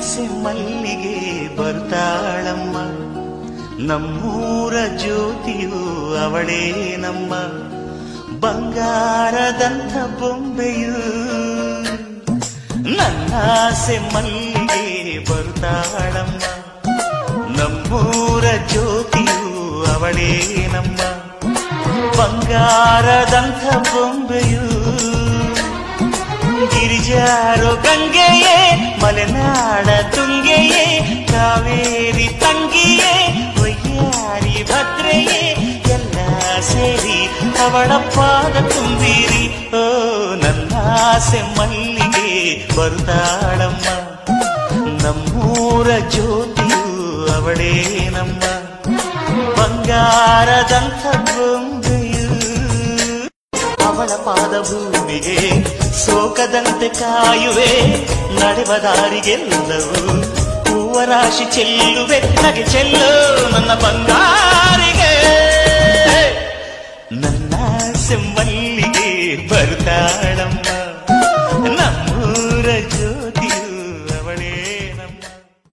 ಸೆಮ್ಮಲ್ಲಿಗೆ ಬರ್ತಾಳಮ್ಮ ನಮ್ಮೂರ ಜ್ಯೋತಿಯು ಅವಳೇ ನಮ್ಮ ಬಂಗಾರದಂಥ ಬೊಂಬೆಯು ನನ್ನ ಸೆಮ್ಮಲ್ಲಿಗೆ ಬರ್ತಾಳಮ್ಮ ನಮ್ಮೂರ ಜ್ಯೋತಿಯು ಅವಳೇ ನಮ್ಮ ಬಂಗಾರದಂಥ ಬೊಂಬೆಯು ಗಿರಿಜಾರೋ ಗಂಗೆಯೇ ಮಲೆನಾಡ ತುಂಗೆಯೇ ಕಾವೇರಿ ತಂಗಿಯೇ ವಯ್ಯಾರಿ ಭದ್ರೆಯೇ ಎಲ್ಲ ಸೇರಿ ಅವಳ ಪಾದ ತುಂಬಿರಿ ಓ ನನ್ನ ಆಸೆ ಮಲ್ಲಿಗೆ ಬರುತ್ತಾಳಮ್ಮ ನಮ್ಮೂರ ಜ್ಯೋತಿಯು ಅವಳೇ ನಮ್ಮ ಬಂಗಾರದಂಥ ಗೊಂಬೆಯು ಅವಳ ಪಾದ ಭೂಮಿಗೆ ಸೋಕದಂತೆ ಕಾಯುವೆ ನಡೆವ ದಾರಿಗೆಲ್ಲವೂ ಹೂವ ರಾಶಿ ಚೆಲ್ಲುವೆ ನಗೆ ಚೆಲ್ಲು ನನ್ನ ಬಂಗಾರಿಗೆ ನನ್ನ ಸೆಮ್ಮಲ್ಲಿಗೆ ಬರ್ತಾಳಮ್ಮ